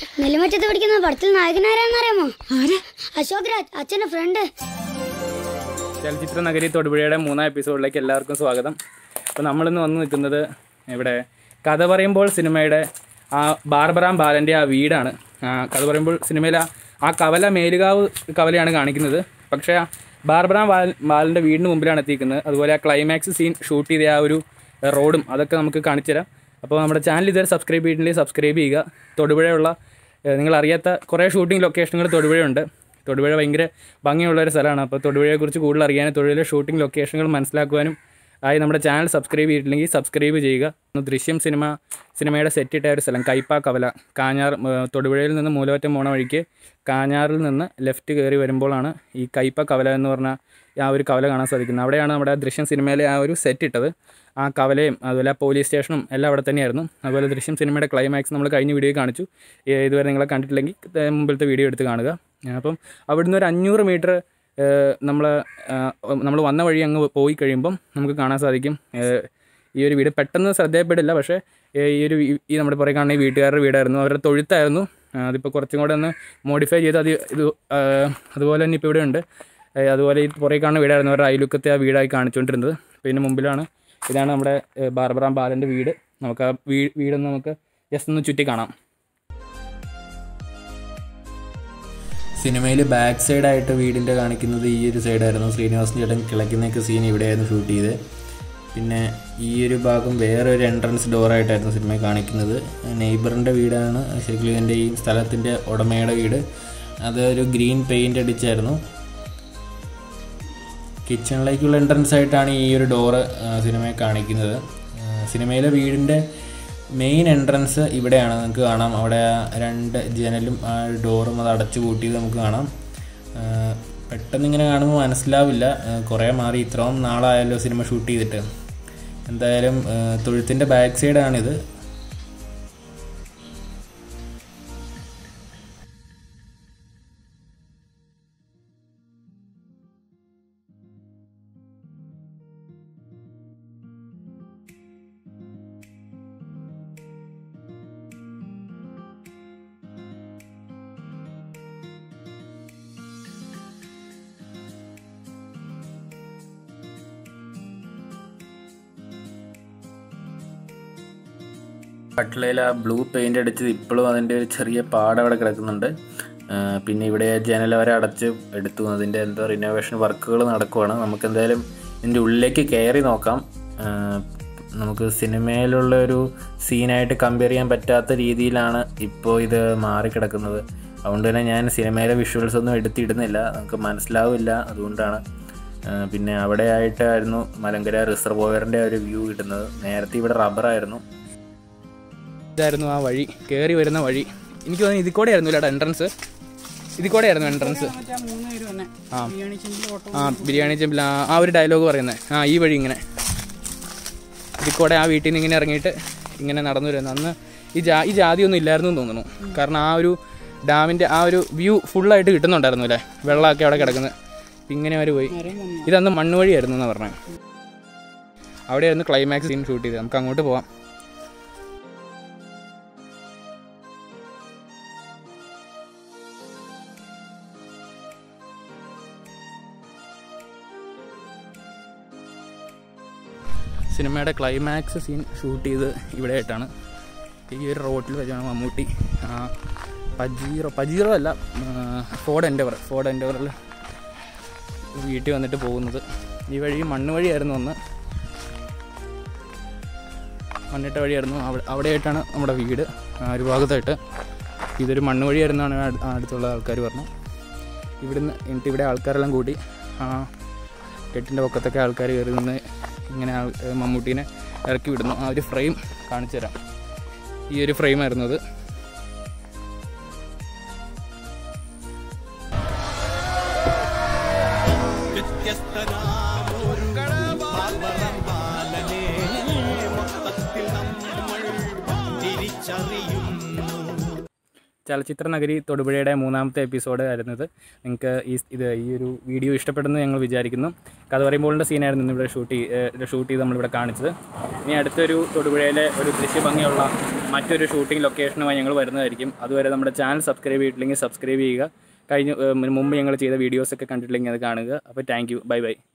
നെല്ലിമറ്റത്ത് പഠിക്കുന്ന പടത്തിൽ നായകനാരാന്നറിയാമോ ആരാ അശോക് രാജ് അച്ഛന്റെ ഫ്രണ്ട് ചലച്ചിത്ര നഗരി തൊടുപുഴയുടെ മൂന്നാം എപ്പിസോഡിലേക്ക് എല്ലാവർക്കും സ്വാഗതം അപ്പോൾ നമ്മളിന്ന് വന്ന് നിൽക്കുന്നത് ഇവിടെ കഥ പറയുമ്പോൾ സിനിമയുടെ ആ ബാർബറാം ബാലൻ്റെ ആ വീടാണ് ആ, കഥ പറയുമ്പോൾ സിനിമയിൽ ആ- ആ കവല മേലുകാവ് കവലയാണ് കാണിക്കുന്നത് പക്ഷേ ആ ബാർബറാം ബാൽ ബാലൻ്റെ വീടിന് മുമ്പിലാണ് എത്തിക്കുന്നത് അതുപോലെ ആ ക്ലൈമാക്സ് സീൻ ഷൂട്ട് ചെയ്ത ആ ഒരു റോഡും അതൊക്കെ നമുക്ക് കാണിച്ചു തരാം അപ്പോൾ നമ്മുടെ ചാനൽ ഇതുവരെ സബ്സ്ക്രൈബ് ചെയ്തിട്ടുണ്ടെങ്കിൽ സബ്സ്ക്രൈബ് ചെയ്യുക തൊടുപുഴയുള്ള ഏഹ്, നിങ്ങൾ അറിയാത്ത കുറേ ഷൂട്ടിംഗ് ലൊക്കേഷനുകൾ തൊടുപുഴയുണ്ട് തൊടുപുഴ ഭയങ്കര ഭംഗിയുള്ള ഒരു സ്ഥലമാണ് അപ്പോൾ തൊടുപുഴയെക്കുറിച്ച് കൂടുതൽ അറിയാനും തൊടുപുഴയിലെ ഷൂട്ടിംഗ് ലൊക്കേഷനുകൾ മനസ്സിലാക്കുവാനും ആയി നമ്മുടെ ചാനൽ സബ്സ്ക്രൈബ് ചെയ്തിട്ടില്ലെങ്കിൽ സബ്സ്ക്രൈബ് ചെയ്യുക ഒന്ന് ദൃശ്യം സിനിമ സിനിമയുടെ സെറ്റ് ഇട്ട ഒരു സ്ഥലം കൈപ്പ കവല കാഞ്ഞാർ ഏഹ്, തൊടുപുഴയിൽ നിന്ന് മൂലവറ്റം പോണ വഴിക്ക് കാഞ്ഞാറിൽ നിന്ന് ലെഫ്റ്റ് കയറി വരുമ്പോഴാണ് ഈ കൈപ്പ കവല എന്ന് പറഞ്ഞ ആ ഒരു കവല കാണാൻ സാധിക്കുന്നത് അവിടെയാണ് നമ്മുടെ ദൃശ്യം സിനിമയിലെ ആ ഒരു സെറ്റ് ഇട്ടത് ആ കവലയും അതുപോലെ ആ പോലീസ് സ്റ്റേഷനും എല്ലാം അവിടെ തന്നെയായിരുന്നു അതുപോലെ ദൃശ്യം സിനിമയുടെ ക്ലൈമാക്സ് നമ്മൾ കഴിഞ്ഞ വീഡിയോ കാണിച്ചു ഏ, ഇതുവരെ നിങ്ങളെ കണ്ടിട്ടില്ലെങ്കിൽ ഏ, മുമ്പിലത്തെ വീഡിയോ എടുത്ത് കാണുക ആ, അപ്പം അവിടുന്ന് ഒരു അഞ്ഞൂറ് മീറ്റർ നമ്മൾ നമ്മൾ വന്ന വഴി അങ്ങ് പോയി കഴിയുമ്പം നമുക്ക് കാണാൻ സാധിക്കും ഏ, ഈ ഒരു വീട് പെട്ടെന്ന് ശ്രദ്ധയപ്പെടില്ല പക്ഷേ ഏ, ഈ ഒരു വീ- ഈ നമ്മുടെ പുറകെ കാണുന്ന ഈ വീട്ടുകാരുടെ വീടായിരുന്നു അവരുടെ തൊഴുത്തായിരുന്നു ആ, അതിപ്പോൾ കുറച്ചും കൂടെ ഒന്ന് മോഡിഫൈ ചെയ്ത് അത് ഇത് ആ, അതുപോലെ തന്നെ ഇപ്പോൾ ഇവിടെ ഉണ്ട് ഏ, അതുപോലെ ഈ പുറകെ കാണുന്ന വീടായിരുന്നു അവരുടെ അയലുക്കത്തെ ആ വീടായി കാണിച്ചുകൊണ്ടിരുന്നത് പിന്നെ മുമ്പിലാണ് ഇതാണ് നമ്മുടെ ഏ, ബാർബറാം ബാലൻ്റെ വീട് നമുക്ക് ആ വീ വീടൊന്ന് നമുക്ക് ജസ്റ്റ് ഒന്ന് ചുറ്റി കാണാം സിനിമയിൽ ബാക്ക് സൈഡായിട്ട് വീടിൻ്റെ കാണിക്കുന്നത് ഈ ഒരു സൈഡായിരുന്നു ശ്രീനിവാസൻ ചേട്ടൻ കിളയ്ക്കുന്നൊക്കെ സീൻ ഇവിടെയായിരുന്നു ഷൂട്ട് ചെയ്ത് പിന്നെ ഈ ഒരു ഭാഗം വേറൊരു എൻട്രൻസ് ഡോറായിട്ടായിരുന്നു സിനിമയിൽ കാണിക്കുന്നത് നെയ്ബറിൻ്റെ വീടാണ് ശരിക്കും ഇതിൻ്റെ ഈ സ്ഥലത്തിൻ്റെ ഉടമയുടെ വീട് അത് ഒരു ഗ്രീൻ പെയിൻ്റ് അടിച്ചായിരുന്നു കിച്ചണിലേക്കുള്ള എൻട്രൻസ് ആയിട്ടാണ് ഈ ഒരു ഡോറ് സിനിമയിൽ കാണിക്കുന്നത് ആ, സിനിമയിലെ വീടിൻ്റെ മെയിൻ എൻട്രൻസ് ഇവിടെയാണ് നമുക്ക് കാണാം അവിടെ ആ രണ്ട് ജനലും ആ ഡോറും അത് അടച്ചു പൂട്ടിയത് നമുക്ക് കാണാം ആ, പെട്ടെന്ന് ഇങ്ങനെ കാണുമ്പോൾ മനസ്സിലാവില്ല ആ, കുറേ മാറി ഇത്രയും നാളായല്ലോ സിനിമ ഷൂട്ട് ചെയ്തിട്ട് എന്തായാലും ആ, തൊഴുത്തിൻ്റെ ബാക്ക് സൈഡാണിത് കട്ടിലയിൽ ആ ബ്ലൂ പെയിൻ്റ് അടിച്ചത് ഇപ്പോഴും അതിൻ്റെ ഒരു ചെറിയ പാട് അവിടെ കിടക്കുന്നുണ്ട് ആ, പിന്നെ ഇവിടെ ജനൽ വരെ അടച്ച് എടുത്തു അതിൻ്റെ എന്തോ റിനോവേഷൻ വർക്കുകൾ നടക്കുവാണ് നമുക്ക് എന്തായാലും ഇതിൻ്റെ ഉള്ളിലേക്ക് കയറി നോക്കാം ആ, നമുക്ക് സിനിമയിലുള്ള ഒരു സീനായിട്ട് കമ്പയർ ചെയ്യാൻ പറ്റാത്ത രീതിയിലാണ് ഇപ്പോൾ ഇത് മാറിക്കിടക്കുന്നത് അതുകൊണ്ട് തന്നെ ഞാൻ സിനിമയിലെ വിഷ്വൽസ് ഒന്നും എടുത്തിടുന്നില്ല നമുക്ക് മനസ്സിലാവില്ല അതുകൊണ്ടാണ് ആ, പിന്നെ അവിടെ ആയിട്ടായിരുന്നു മലങ്കര റിസർവോയറിൻ്റെ ഒരു വ്യൂ കിട്ടുന്നത് നേരത്തെ ഇവിടെ റബ്ബറായിരുന്നു ഇതായിരുന്നു ആ വഴി കയറി വരുന്ന വഴി എനിക്ക് തോന്നുന്നു ഇതിൽ കൂടെ ആയിരുന്നു ഇല്ലാട്ടോ എൻട്രൻസ് ഇതിൽ കൂടെ ആയിരുന്നു എൻട്രൻസ് ആ ആ ബിരിയാണി ചെമ്പിൽ ആ ആ ഒരു ഡയലോഗ് പറയുന്നത് ആ ഈ വഴി ഇങ്ങനെ ഇതിൽ കൂടെ ആ വീട്ടിൽ നിന്ന് ഇങ്ങനെ ഇറങ്ങിയിട്ട് ഇങ്ങനെ നടന്നു വരുന്നത് അന്ന് ഈ ജാ ഈ ജാതിയൊന്നും ഇല്ലായിരുന്നു എന്ന് തോന്നുന്നു കാരണം ആ ഒരു ഡാമിൻ്റെ ആ ഒരു വ്യൂ ഫുള്ളായിട്ട് കിട്ടുന്നുണ്ടായിരുന്നു അല്ലേ വെള്ളമൊക്കെ അവിടെ കിടക്കുന്നത് ഇപ്പം ഇങ്ങനെ അവർ പോയി ഇതന്ന് മണ്ണ് വഴിയായിരുന്നു എന്നാണ് പറഞ്ഞത് അവിടെയായിരുന്നു ക്ലൈമാക്സ് സീൻ ഷൂട്ട് ചെയ്തത് നമുക്ക് അങ്ങോട്ട് പോവാം സിനിമയുടെ ക്ലൈമാക്സ് സീൻ ഷൂട്ട് ചെയ്ത് ഇവിടെ ആയിട്ടാണ് ഈ ഒരു റോട്ടിൽ വെച്ചാണ് മമ്മൂട്ടി ആ, പജീറോ പജീറോ അല്ല ആ, ഫോർഡ് എൻഡവർ ഫോർഡ് എൻഡവറിൽ വീട്ടിൽ വന്നിട്ട് പോകുന്നത് ഈ വഴി മണ്ണ് വഴിയായിരുന്നു ഒന്ന് മണ്ണിട്ട വഴിയായിരുന്നു അവിടെ അവിടെയായിട്ടാണ് നമ്മുടെ വീട് ആ, ഒരു ഭാഗത്തായിട്ട് ഇതൊരു മണ്ണ് വഴിയായിരുന്നാണ് അടു- അടുത്തുള്ള ആൾക്കാർ പറഞ്ഞു ഇവിടുന്ന് എന്നിട്ട് ഇവിടെ ആൾക്കാരെല്ലാം കൂടി ആ കെട്ടിൻ്റെ പൊക്കത്തൊക്കെ ആൾക്കാർ കയറി നിന്ന് ഇങ്ങനെ ആൾ- ഏ, മമ്മൂട്ടീനെ ഇറക്കി വിടുന്നു ആ ഒരു ഫ്രെയിം കാണിച്ചു തരാം ഈ ഒരു ഫ്രെയിമായിരുന്നു അത് ചലച്ചിത്ര നഗരി തൊടുപുഴയുടെ മൂന്നാമത്തെ എപ്പിസോഡ് ആയിരുന്നത് നിങ്ങൾക്ക് ഈ ഇത് ഈ ഒരു വീഡിയോ ഇഷ്ടപ്പെടുന്നു ഞങ്ങൾ വിചാരിക്കുന്നു കഥ പറയുമ്പോളിൻ്റെ സീനായിരുന്നു ഇന്ന് ഇവിടെ ഷൂട്ട് ചെയ്ത് ഷൂട്ട് ചെയ്ത് നമ്മളിവിടെ കാണിച്ചത് ഇനി അടുത്തൊരു തൊടുപുഴയിലെ ഒരു ദൃശ്യഭംഗിയുള്ള മറ്റൊരു ഷൂട്ടിംഗ് ലൊക്കേഷനുമായി ഞങ്ങൾ വരുന്നതായിരിക്കും അതുവരെ നമ്മുടെ ചാനൽ സബ്സ്ക്രൈബ് ചെയ്തിട്ടില്ലെങ്കിൽ സബ്സ്ക്രൈബ് ചെയ്യുക കഴിഞ്ഞ ഏഹ് മുമ്പ് ഞങ്ങൾ ചെയ്ത വീഡിയോസൊക്കെ കണ്ടിട്ടില്ലെങ്കിൽ അത് കാണുക അപ്പോൾ താങ്ക് യു ബൈ ബൈ